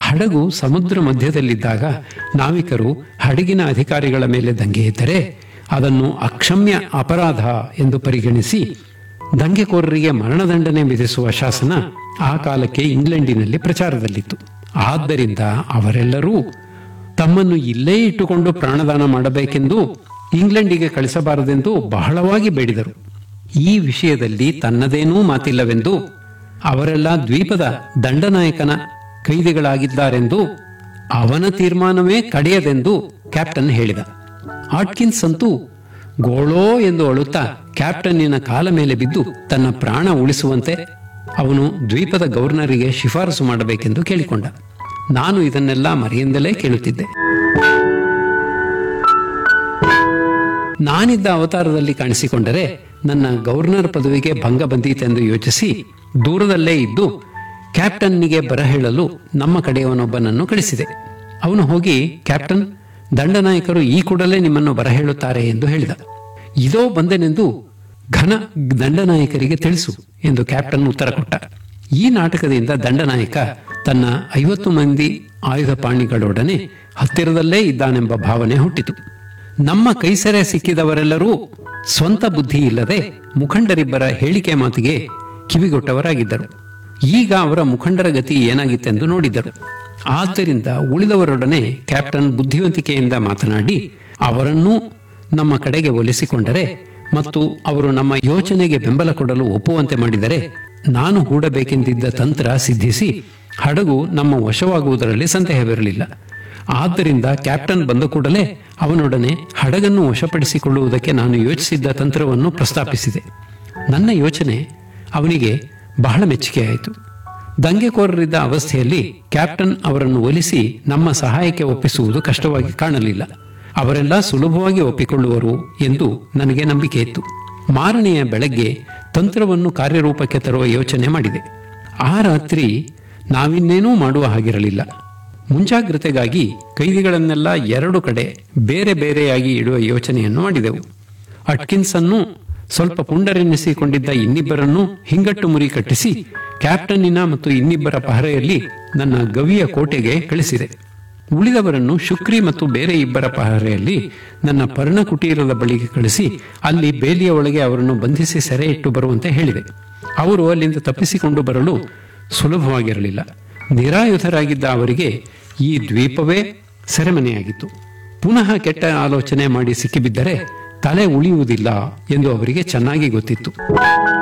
ಹಡಗು ಸಮುದ್ರ ಮಧ್ಯದಲ್ಲಿದ್ದಾಗ ನಾವಿಕರು ಹಡಗಿನ ಅಧಿಕಾರಿಗಳ ಮೇಲೆ ದಂಗೆ ಎದ್ದರೆ ಅದನ್ನು ಅಕ್ಷಮ್ಯ ಅಪರಾಧ ಎಂದು ಪರಿಗಣಿಸಿ ದಂಗೆಕೋರರಿಗೆ ಮರಣದಂಡನೆ ವಿಧಿಸುವ ಶಾಸನ ಆ ಕಾಲಕ್ಕೆ ಇಂಗ್ಲೆಂಡಿನಲ್ಲಿ ಪ್ರಚಾರದಲ್ಲಿತ್ತು ಆದ್ದರಿಂದ ಅವರೆಲ್ಲರೂ ತಮ್ಮನ್ನು ಇಲ್ಲೇ ಇಟ್ಟುಕೊಂಡು ಪ್ರಾಣದಾನ ಮಾಡಬೇಕೆಂದು ಇಂಗ್ಲೆಂಡಿಗೆ ಕಳಿಸಬಾರದೆಂದು ಬಹಳವಾಗಿ ಬೇಡಿದರು ಈ ವಿಷಯದಲ್ಲಿ ತನ್ನದೇನೂ ಮಾತಿಲ್ಲವೆಂದು ಅವರೆಲ್ಲ ದ್ವೀಪದ ದಂಡನಾಯಕನ ಕೈದಿಗಳಾಗಿದ್ದಾರೆಂದು ಅವನ ತೀರ್ಮಾನವೇ ಕಡೆಯದೆಂದು ಕ್ಯಾಪ್ಟನ್ ಹೇಳಿದ ಆಟ್ಕಿನ್ಸ್ ಅಂತೂ ಗೋಳೋ ಎಂದು ಅಳುತ್ತಾ ಕ್ಯಾಪ್ಟನ್ನಿನ ಕಾಲ ಮೇಲೆ ಬಿದ್ದು ತನ್ನ ಪ್ರಾಣ ಉಳಿಸುವಂತೆ ಅವನು ದ್ವೀಪದ ಗವರ್ನರಿಗೆ ಶಿಫಾರಸು ಮಾಡಬೇಕೆಂದು ಕೇಳಿಕೊಂಡ ನಾನು ಇದನ್ನೆಲ್ಲ ಮರೆಯಿಂದಲೇ ಕೇಳುತ್ತಿದ್ದೆ ನಾನಿದ್ದ ಅವತಾರದಲ್ಲಿ ಕಾಣಿಸಿಕೊಂಡರೆ ನನ್ನ ಗವರ್ನರ್ ಪದವಿಗೆ ಭಂಗ ಬಂದೀತೆಂದು ಯೋಚಿಸಿ ದೂರದಲ್ಲೇ ಇದ್ದು ಕ್ಯಾಪ್ಟನ್ನಿಗೆ ಬರ ಹೇಳಲು ನಮ್ಮ ಕಡೆಯವನೊಬ್ಬನನ್ನು ಕಳಿಸಿದೆ ಅವನು ಹೋಗಿ ಕ್ಯಾಪ್ಟನ್ ದಂಡನಾಯಕರು ಈ ಕೂಡಲೇ ನಿಮ್ಮನ್ನು ಬರ ಹೇಳುತ್ತಾರೆ ಎಂದು ಹೇಳಿದ ಇದೋ ಬಂದೆನೆಂದು ಘನ ದಂಡನಾಯಕರಿಗೆ ತಿಳಿಸು ಎಂದು ಕ್ಯಾಪ್ಟನ್ ಉತ್ತರ ಕೊಟ್ಟ ಈ ನಾಟಕದಿಂದ ದಂಡನಾಯಕ ತನ್ನ ಐವತ್ತು ಮಂದಿ ಆಯುಧ ಪಾಣಿಗಳೊಡನೆ ಹತ್ತಿರದಲ್ಲೇ ಇದ್ದಾನೆಂಬ ಭಾವನೆ ಹುಟ್ಟಿತು ನಮ್ಮ ಕೈಸೆರೆ ಸಿಕ್ಕಿದವರೆಲ್ಲರೂ ಸ್ವಂತ ಬುದ್ಧಿ ಇಲ್ಲದೆ ಮುಖಂಡರಿಬ್ಬರ ಹೇಳಿಕೆ ಮಾತಿಗೆ ಕಿವಿಗೊಟ್ಟವರಾಗಿದ್ದರು ಈಗ ಅವರ ಮುಖಂಡರ ಗತಿ ಏನಾಗಿತ್ತೆಂದು ನೋಡಿದ್ದರು ಆದ್ದರಿಂದ ಉಳಿದವರೊಡನೆ ಕ್ಯಾಪ್ಟನ್ ಬುದ್ಧಿವಂತಿಕೆಯಿಂದ ಮಾತನಾಡಿ ಅವರನ್ನೂ ನಮ್ಮ ಕಡೆಗೆ ಒಲಿಸಿಕೊಂಡರೆ ಮತ್ತು ಅವರು ನಮ್ಮ ಯೋಚನೆಗೆ ಬೆಂಬಲ ಕೊಡಲು ಒಪ್ಪುವಂತೆ ಮಾಡಿದರೆ ನಾನು ಹೂಡಬೇಕೆಂದಿದ್ದ ತಂತ್ರ ಸಿದ್ಧಿಸಿ ಹಡಗು ನಮ್ಮ ವಶವಾಗುವುದರಲ್ಲಿ ಸಂದೇಹವಿರಲಿಲ್ಲ ಆದ್ದರಿಂದ ಕ್ಯಾಪ್ಟನ್ ಬಂದ ಕೂಡಲೇ ಅವನೊಡನೆ ಹಡಗನ್ನು ವಶಪಡಿಸಿಕೊಳ್ಳುವುದಕ್ಕೆ ನಾನು ಯೋಚಿಸಿದ್ದ ತಂತ್ರವನ್ನು ಪ್ರಸ್ತಾಪಿಸಿದೆ ನನ್ನ ಯೋಚನೆ ಅವನಿಗೆ ಬಹಳ ಮೆಚ್ಚುಗೆಯಾಯಿತು ದಂಗೆಕೋರರಿದ್ದ ಅವಸ್ಥೆಯಲ್ಲಿ ಕ್ಯಾಪ್ಟನ್ ಅವರನ್ನು ಒಲಿಸಿ ನಮ್ಮ ಸಹಾಯಕ್ಕೆ ಒಪ್ಪಿಸುವುದು ಕಷ್ಟವಾಗಿ ಕಾಣಲಿಲ್ಲ ಅವರೆಲ್ಲ ಸುಲಭವಾಗಿ ಒಪ್ಪಿಕೊಳ್ಳುವರು ಎಂದು ನನಗೆ ನಂಬಿಕೆ ಇತ್ತು ಮಾರನೆಯ ಬೆಳಗ್ಗೆ ತಂತ್ರವನ್ನು ಕಾರ್ಯರೂಪಕ್ಕೆ ತರುವ ಯೋಚನೆ ಮಾಡಿದೆ ಆ ರಾತ್ರಿ ನಾವಿನ್ನೇನೂ ಮಾಡುವ ಹಾಗಿರಲಿಲ್ಲ ಮುಂಜಾಗ್ರತೆಗಾಗಿ ಕೈದಿಗಳನ್ನೆಲ್ಲ ಎರಡು ಕಡೆ ಬೇರೆ ಬೇರೆಯಾಗಿ ಇಡುವ ಯೋಚನೆಯನ್ನು ಮಾಡಿದೆವು ಅಟ್ಕಿನ್ಸ್ ಅನ್ನು ಸ್ವಲ್ಪ ಪುಂಡರೆನ್ನಿಸಿಕೊಂಡಿದ್ದ ಇನ್ನಿಬ್ಬರನ್ನು ಹಿಂಗಟ್ಟು ಮುರಿ ಕಟ್ಟಿಸಿ ಕ್ಯಾಪ್ಟನ್ನಿನ ಮತ್ತು ಇನ್ನಿಬ್ಬರ ಪಹರೆಯಲ್ಲಿ ನನ್ನ ಗವಿಯ ಕೋಟೆಗೆ ಕಳಿಸಿದೆ ಉಳಿದವರನ್ನು ಶುಕ್ರಿ ಮತ್ತು ಬೇರೆ ಇಬ್ಬರ ಪಹರೆಯಲ್ಲಿ ನನ್ನ ಪರ್ಣಕುಟೀರದ ಬಳಿಗೆ ಕಳಿಸಿ ಅಲ್ಲಿ ಬೇಲಿಯ ಒಳಗೆ ಅವರನ್ನು ಬಂಧಿಸಿ ಸೆರೆ ಇಟ್ಟು ಬರುವಂತೆ ಹೇಳಿದೆ ಅವರು ಅಲ್ಲಿಂದ ತಪ್ಪಿಸಿಕೊಂಡು ಬರಲು ಸುಲಭವಾಗಿರಲಿಲ್ಲ ನಿರಾಯುಧರಾಗಿದ್ದ ಅವರಿಗೆ ಈ ದ್ವೀಪವೇ ಸೆರೆಮನೆಯಾಗಿತ್ತು ಪುನಃ ಕೆಟ್ಟ ಆಲೋಚನೆ ಮಾಡಿ ಸಿಕ್ಕಿಬಿದ್ದರೆ ತಲೆ ಉಳಿಯುವುದಿಲ್ಲ ಎಂದು ಅವರಿಗೆ ಚೆನ್ನಾಗಿ ಗೊತ್ತಿತ್ತು